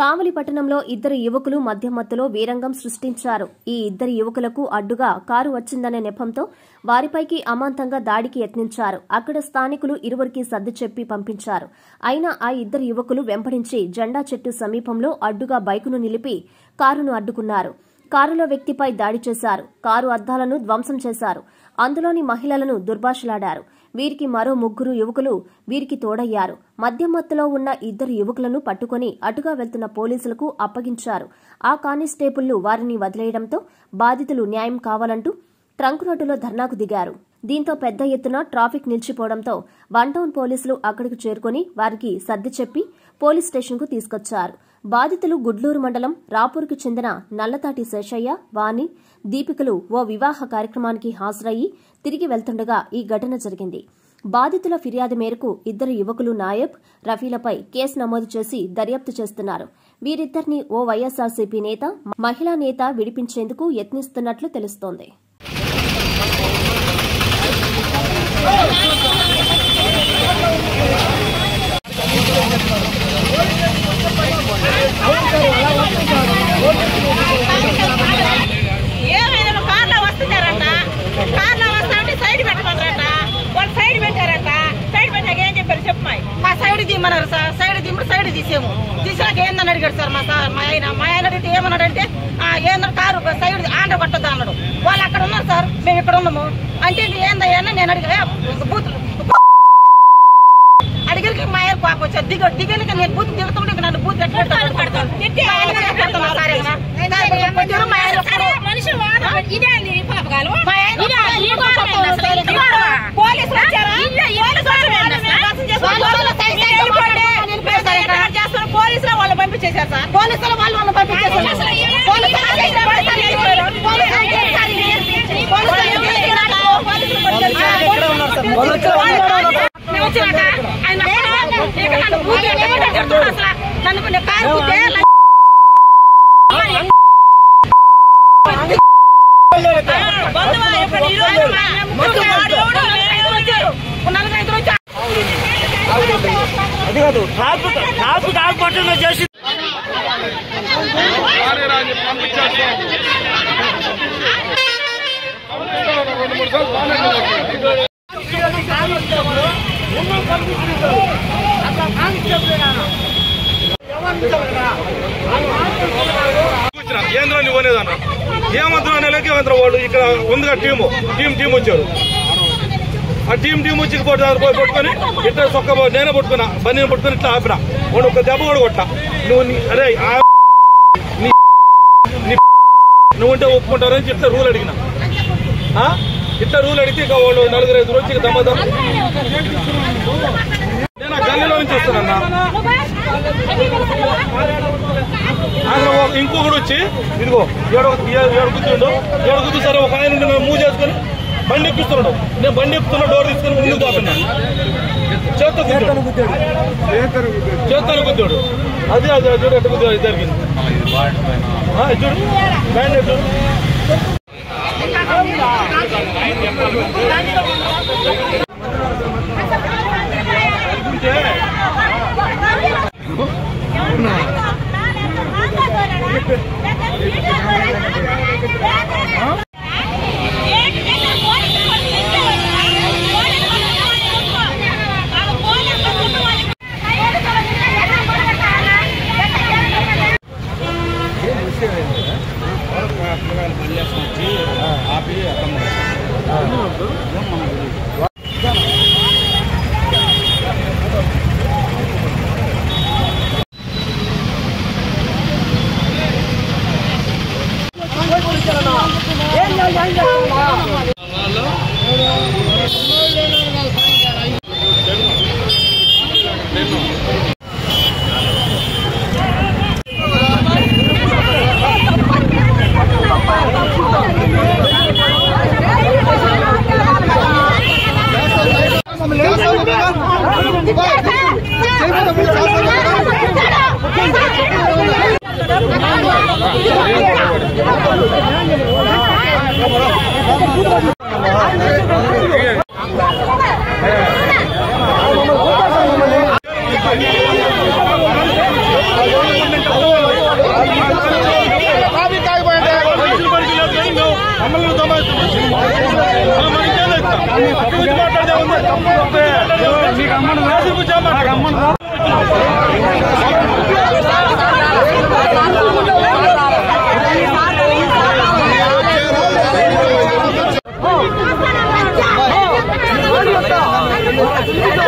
కావలి పట్టణంలో ఇద్దరు యువకులు మధ్యమత్తులో వీరంగం సృష్టించారు ఈ ఇద్దరు యువకులకు అడ్డుగా కారు వచ్చిందనే నెపంతో వారిపైకి అమాంతంగా దాడికి యత్నించారు అక్కడ స్థానికులు ఇరువురికి సర్ది చెప్పి పంపించారు అయినా ఆ ఇద్దరు యువకులు వెంబడించి జెండా చెట్టు సమీపంలో అడ్డుగా బైకును నిలిపి కారును అడ్డుకున్నారు కారులో వ్యక్తిపై దాడి చేశారు కారు అద్దాలను ధ్వంసం చేశారు అందులోని మహిళలను దుర్భాషలాడారు వీరికి మరో ముగ్గురు యువకులు వీరికి తోడయ్యారు మద్యం మత్తులో ఉన్న ఇద్దరు యువకులను పట్టుకుని అటుగా వెళ్తున్న పోలీసులకు అప్పగించారు ఆ కానిస్టేబుళ్లు వారిని వదిలేయడంతో బాధితులు న్యాయం కావాలంటూ ట్రంక్ రోడ్డులో ధర్నాకు దిగారు దీంతో పెద్ద ఎత్తున ట్రాఫిక్ నిలిచిపోవడంతో వన్ టౌన్ పోలీసులు అక్కడికి చేరుకుని వారికి సర్ది చెప్పి పోలీస్ స్టేషన్కు తీసుకొచ్చారు బాధితులు గుడ్లూరు మండలం రాపూర్కు చెందిన నల్లతాటి శేషయ్య వాణి దీపికలు ఓ వివాహ కార్యక్రమానికి హాజరయ్యి తిరిగి వెళ్తుండగా ఈ ఘటన జరిగింది బాధితుల ఫిర్యాదు మేరకు ఇద్దరు యువకులు నాయబ్ రఫీలపై కేసు నమోదు చేసి దర్యాప్తు చేస్తున్నారు వీరిద్దరిని ఓ వైఎస్ఆర్సీపీ నేత మహిళా నేత విడిపించేందుకు యత్నిస్తున్నట్లు తెలుస్తోంది ఏమైనా కార్లో వస్తున్నారంట కార్లో వస్తా ఉంటే సైడ్ పెట్టమన్నారట వాళ్ళు సైడ్ పెట్టారంట సైడ్ పెట్టాక ఏం చెప్పారు చెప్పమాయి మా సైడ్ తీయమన్నారు సార్ సైడ్ తీయమని సైడ్ తీసాము తీసాక ఏందని అడిగాడు సార్ మా సార్ మా ఆయన మా ఆయన అడిగితే ఏమన్నాడంటే "ఆ, ఏందన్నా కారు సైడ్ ఆండ్ర కొట్టద్దా అన్నాడు వాళ్ళు అక్కడ ఉన్నారు సార్ మేము ఇక్కడ ఉన్నాము అంటే ఏందయ్యా అని నేను అడిగా బూత్ అడిగిరికి మా ఆయన పాప వచ్చారు దిగ దిగలికి నేను బూత్ దిగుతుంటే ఇక నన్ను బూత్ పెట్టాడు మనుషులు వాడరు. ఇదే అండి పాపకాలు. మా ఆయన ఇదే ఈ గవర్నమెంట్ అసలు. ఈ గవర్నమెంట్. పోలీసులు వచ్చారా? ఇదే ఈ గవర్నమెంట్ అసలు. పోలీసులు వాళ్ళు పంపించేశారు సార్ పోలీసులు వాళ్ళు వాళ్ళు పంపించేశారు అసలు ఏ- పోలీసులు పోలీసులు పోలీసులు ఏం చేశారు? పోలీసులు ఏం చేశారు? పోలీసులు ఏం చేశారు? మేము వచ్చినాక ఆయన ఇక్కడ నన్ను బూత్ పెట్టమని చెప్తున్నాడు అసలు. నన్ను నేను కారు గుద్దే, ల- బంధువా, ఇప్పుడు ఈ రోజు మా ముగ్గురు వాడు ఎవడో నలుగురు వచ్చారు. నలుగురు ఐదుగురు వచ్చారు. అది కాదు ట్రాఫిక్ ట్రాఫిక్ ఆగిపోవటం చేసి కూర్చున్నా. ఏంద్రా నువ్వు అనేదన్న ఏమంటున్నా నెలకి ఏమంటారు వాళ్ళు ఇక్కడ ఉందిగా టీము టీం టీం వచ్చారు ఆ టీం టీం వచ్చి పోటీ పోయి పట్టుకొని ఇట్లా సొక్క పో- నేనే పట్టుకున్నా బండిని పట్టుకొని ఇట్లా ఆపిన వాడు ఒక దెబ్బ కూడా కొట్టా నువ్వు నీ- అరే ఆ నీ నీ నువ్వు ఉంటే ఒప్పుకుంటారని ఇట్లా రూల్ అడిగిన ఆ? ఇట్లా రూల్ అడిగితే ఇక వాళ్ళు నలుగురు ఐదు రోజు దమ్మ దమ్మ నేను ఆ గల్లీలో నుంచి వస్తానన్నా అక్కడ ఒక- ఇంకొకడు వచ్చి ఇదిగో ఏడు ఏడు కూర్చుండు ఏడు కూర్చు సరే ఒక ఆయన ఉండి మూవ్ చేసుకుని బండి ఎక్కిస్తున్నాడు నేను బండి ఎక్కుతున్నా డోర్ తీసుకుని ముందుకు కాపిన్నా చేత్తో గుద్దాడు చేత్తో గుద్దాడు అది అది అది చూడు ఎట్ట గుద్దాడు ఇది జరిగింది ఆ, ఇది చూడు బ్యాండ్ చూడు ఆ మీకు అమ్మను ఆ